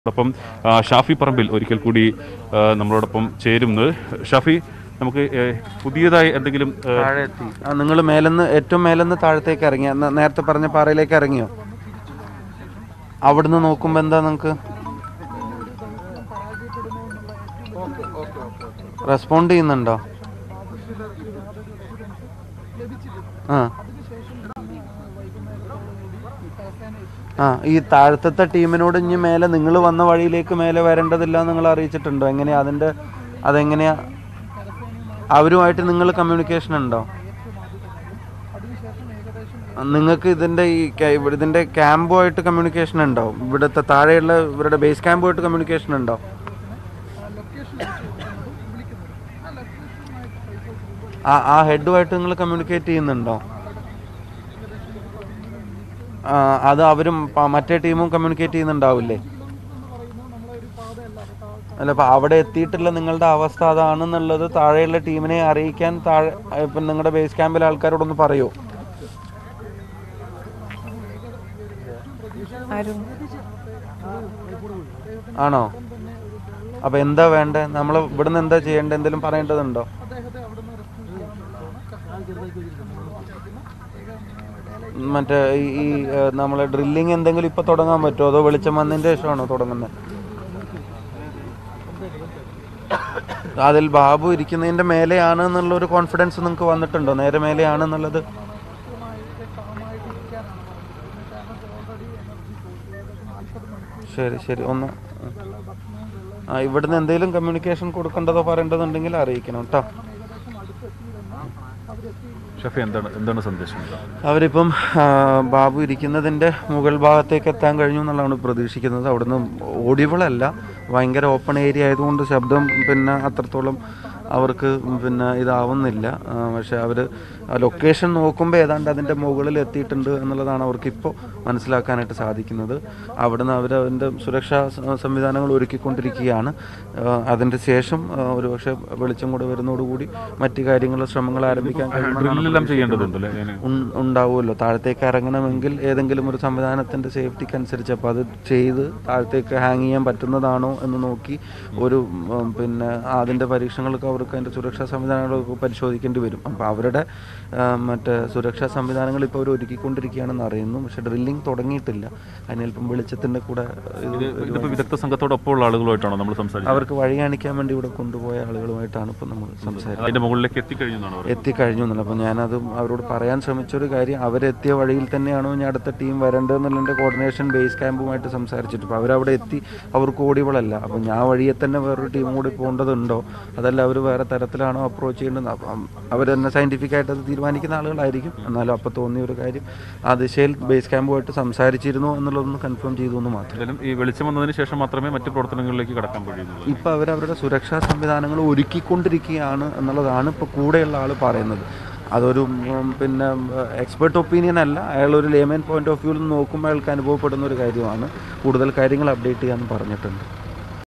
അതോടൊപ്പം ആ, ഷാഫി പറമ്പിൽ ഒരിക്കൽ കൂടി ആ, നമ്മളോടൊപ്പം ചേരുന്നത് ഷാഫി നമുക്ക് ഏ, പുതിയതായി എന്തെങ്കിലും ഏ, താഴെ എത്തി ആ നിങ്ങൾ മേലെന്ന് ഏറ്റവും മേലെന്ന് താഴത്തേക്ക് ഇറങ്ങിയ നേരത്തെ പറഞ്ഞ പാറയിലേക്ക് ഇറങ്ങിയോ അവിടുന്ന് നോക്കുമ്പോൾ എന്താ നിങ്ങൾക്ക് റെസ്പോണ്ട് ചെയ്യുന്നുണ്ടോ ആ ആ ഈ താഴത്തെ ടീമിനോട് ഇനി മേലെ നിങ്ങൾ വന്ന വഴിയിലേക്ക് മേലെ വരേണ്ടതില്ല എന്ന് നിങ്ങൾ അറിയിച്ചിട്ടുണ്ടോ എങ്ങനെയാ അതിന്റെ അതെങ്ങനെയാ അവരുമായിട്ട് നിങ്ങൾ കമ്മ്യൂണിക്കേഷൻ ഉണ്ടോ നിങ്ങൾക്ക് ഇതിന്റെ ഈ ക- ഇവിടെ ഇതിന്റെ ക്യാമ്പുമായിട്ട് കമ്മ്യൂണിക്കേഷൻ ഉണ്ടോ ഇവിടുത്തെ താഴെയുള്ള ഇവരുടെ ബേസ് ക്യാമ്പുമായിട്ട് കമ്മ്യൂണിക്കേഷൻ ഉണ്ടോ ആ ആ ഹെഡുമായിട്ട് നിങ്ങൾ കമ്മ്യൂണിക്കേറ്റ് ചെയ്യുന്നുണ്ടോ ആ, അത് അവരും പ- മറ്റേ ടീമും കമ്മ്യൂണിക്കേറ്റ് ചെയ്യുന്നുണ്ടാവില്ലേ അല്ല അപ്പൊ അവിടെ എത്തിയിട്ടുള്ള നിങ്ങളുടെ അവസ്ഥ അതാണെന്നുള്ളത് താഴെയുള്ള ടീമിനെ അറിയിക്കാൻ താഴെ ഇപ്പം നിങ്ങളുടെ ബേസ് ക്യാമ്പിലെ ആൾക്കാരോടൊന്ന് പറയോ ആണോ അപ്പൊ എന്താ വേണ്ടേ നമ്മൾ ഇവിടുന്ന് എന്താ ചെയ്യേണ്ടത് എന്തെങ്കിലും പറയേണ്ടതുണ്ടോ മറ്റേ ഈ ഈ ഏഹ്, നമ്മളെ ഡ്രില്ലിങ് എന്തെങ്കിലും ഇപ്പൊ തുടങ്ങാൻ പറ്റുമോ അതോ വെളിച്ചം വന്നതിന് ശേഷമാണോ തുടങ്ങുന്നത് അതിൽ ബാബു ഇരിക്കുന്നതിന്റെ മേലെയാണ് എന്നുള്ള ഒരു കോൺഫിഡൻസ് നിങ്ങൾക്ക് വന്നിട്ടുണ്ടോ നേരെ മേലെയാണ് എന്നുള്ളത് ശരി ശരി ഒന്ന് ആ ഇവിടുന്ന് എന്തെങ്കിലും കമ്മ്യൂണിക്കേഷൻ കൊടുക്കേണ്ടതോ പറയേണ്ടതുണ്ടെങ്കിൽ അറിയിക്കണം കേട്ടോ ഷാഫി എന്താണ് എന്താണ് സന്ദേശം അവരിപ്പം ആ, ബാബു ഇരിക്കുന്നതിൻ്റെ മുകൾ ഭാഗത്തേക്ക് എത്താൻ കഴിഞ്ഞു എന്നുള്ളതാണ് പ്രതീക്ഷിക്കുന്നത് അവിടുന്ന് ഓഡിയബിളല്ല ഭയങ്കര ഓപ്പൺ ഏരിയ ആയതുകൊണ്ട് ശബ്ദം പിന്നെ അത്രത്തോളം അവർക്ക് പിന്നെ ഇതാവുന്നില്ല ആ, പക്ഷെ അവർ ലൊക്കേഷൻ നോക്കുമ്പോൾ ഏതാണ്ട് അതിൻ്റെ മുകളിൽ എത്തിയിട്ടുണ്ട് എന്നുള്ളതാണ് അവർക്ക് ഇപ്പോൾ മനസ്സിലാക്കാനായിട്ട് സാധിക്കുന്നത് അവിടുന്ന് അവർ അതിൻ്റെ സുരക്ഷാ സ- സംവിധാനങ്ങൾ ഒരുക്കിക്കൊണ്ടിരിക്കുകയാണ് ആ, അതിൻ്റെ ശേഷം ആ, ഒരുപക്ഷെ വെളിച്ചം കൂടെ വരുന്നതോടുകൂടി മറ്റു കാര്യങ്ങൾ ശ്രമങ്ങൾ ആരംഭിക്കാൻ കഴിയുമെന്നാണ് ഡ്രില്ലെല്ലാം ചെയ്യേണ്ടതുണ്ടല്ലേ അങ്ങനെ ഉൺ- ഉണ്ടാവുമല്ലോ താഴത്തേക്ക് ഇറങ്ങണമെങ്കിൽ ഏതെങ്കിലും ഒരു സംവിധാനത്തിന്റെ സേഫ്റ്റിക്ക് അനുസരിച്ച് അപ്പോൾ അത് ചെയ്ത് താഴത്തേക്ക് ഹാങ് ചെയ്യാൻ പറ്റുന്നതാണോ എന്ന് നോക്കി ഒരു ഉം, പിന്നെ അതിന്റെ പരീക്ഷണങ്ങൾക്ക് അവർക്ക് അതിന്റെ സുരക്ഷാ സംവിധാനങ്ങളൊക്കെ പരിശോധിക്കേണ്ടി വരും അപ്പോൾ അവരുടെ ആ, മറ്റേ സുരക്ഷാ സംവിധാനങ്ങൾ ഇപ്പോൾ അവർ ഒരുക്കിക്കൊണ്ടിരിക്കുകയാണെന്ന് അറിയുന്നു പക്ഷെ ഡ്രില്ലിംഗ് തുടങ്ങിയിട്ടില്ല അതിനൽപ്പം വെളിച്ചത്തിന്റെ കൂടെ ഇത് ഇതിപ്പോ വിദഗ്ധ സംഘത്തോടൊപ്പം ഉള്ള ആളുകളുമായിട്ടാണോ നമ്മൾ സംസാരിച്ചത് അവർക്ക് വഴി കാണിക്കാൻ വേണ്ടി ഇവിടെ കൊണ്ടുപോയ ആളുകളുമായിട്ടാണ് ഇപ്പോൾ നമ്മൾ സംസാരിക്കുന്നത് അതിന്റെ മുകളിലേക്ക് എത്തിക്കഴിഞ്ഞു എന്നാണ് പറയുന്നത് എത്തിക്കഴിഞ്ഞു എന്നല്ല അപ്പോൾ ഞാനത് അവരോട് പറയാൻ ശ്രമിച്ചൊരു കാര്യം അവരെത്തിയ വഴിയിൽ തന്നെയാണോ ഞാൻ അടുത്ത ടീം വരേണ്ടതെന്നുള്ളതിൻ്റെ കോർഡിനേഷൻ ബേസ് ക്യാമ്പുമായിട്ട് സംസാരിച്ചിട്ട് അപ്പോൾ അവരവിടെ എത്തി അവർക്ക് ഓടിയവളല്ല അപ്പോൾ ഞാൻ വഴിയെ തന്നെ വേറൊരു ടീം കൂടി പോകേണ്ടതുണ്ടോ അതല്ല അവർ വേറെ തരത്തിലാണോ അപ്രോച്ച് ചെയ്യേണ്ടത് അപ്പം അവർ തന്നെ സയൻറ്റിഫിക് ആയിട്ട് അത് തീരുമാനിക്കുന്ന ആളുകളായിരിക്കും എന്നാലും അപ്പോൾ തോന്നിയ ഒരു കാര്യം ആ ദിശയിൽ ബേസ് ക്യാമ്പുമായിട്ട് സംസാരിച്ചിരുന്നു എന്നുള്ളതൊന്ന് കൺഫേം ചെയ്തു എന്ന് മാത്രം എന്തായാലും ഈ വെളിച്ചം വന്നതിന് ശേഷം മാത്രമേ മറ്റു പ്രവർത്തനങ്ങളിലേക്ക് കടക്കാൻ കഴിയുന്നുള്ളൂ ഇപ്പോൾ അവരവരുടെ സുരക്ഷാ സംവിധാനങ്ങൾ ഒരുക്കിക്കൊണ്ടിരിക്കുകയാണ് എന്നുള്ളതാണ് ഇപ്പോൾ കൂടെയുള്ള ആൾ പറയുന്നത് അതൊരു ഉം, പിന്നെ എക്സ്പേർട്ട് ഒപ്പീനിയൻ അല്ല അയാൾ ഒരു ലേമൻ പോയിന്റ് ഓഫ് വ്യൂവിൽ നോക്കുമ്പോൾ അയാൾക്ക് അനുഭവപ്പെടുന്ന ഒരു കാര്യമാണ് കൂടുതൽ കാര്യങ്ങൾ അപ്ഡേറ്റ് ചെയ്യാമെന്ന് പറഞ്ഞിട്ടുണ്ട്